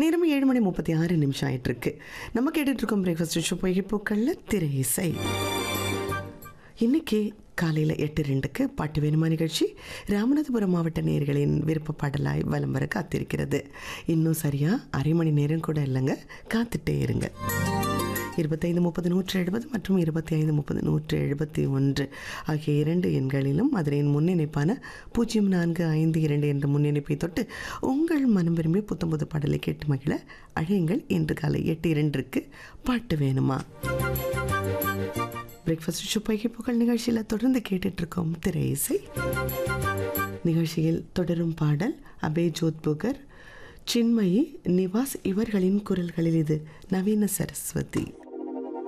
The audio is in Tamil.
நேரம் ஏழு மணி முப்பத்தி ஆறு நிமிஷம் ஆயிட்டு இருக்கு நம்ம கேட்டுட்டு இருக்கோம் பிரேக்ஃபாஸ்ட் ஷோ பொய்கைப்பூக்கள்ல திரை இசை இன்னைக்கு காலையில் எட்டு ரெண்டுக்கு பாட்டு வேணுமா நிகழ்ச்சி ராமநாதபுரம் மாவட்ட நேர்களின் விருப்ப பாடலாய் வலம் வர காத்திருக்கிறது இன்னும் சரியா அரை மணி நேரம் கூட இல்லைங்க காத்துட்டே இருங்க இருபத்தைந்து முப்பது நூற்று எழுபது மற்றும் இருபத்தி ஐந்து முப்பது நூற்று எழுபத்தி ஒன்று ஆகிய இரண்டு எண்களிலும் மதுரையின் முன்னிணைப்பான பூஜ்ஜியம் நான்கு ஐந்து இரண்டு என்ற முன்னிணைப்பை தொட்டு உங்கள் மனம் விரும்பி புத்தம் புது பாடலை கேட்டு மகிழ அழையுங்கள் இன்று காலை எட்டு இரண்டிற்கு பாட்டு வேணுமா பிரேக்ஃபாஸ்ட் சுப்பைக்கு புகழ் நிகழ்ச்சியில் தொடர்ந்து கேட்டுட்டு இருக்கோம் திரை இசை நிகழ்ச்சியில் தொடரும் பாடல் அபே ஜோத்புகர் சின்மயி நிவாஸ் இவர்களின் குரல்களில் இது நவீன சரஸ்வதி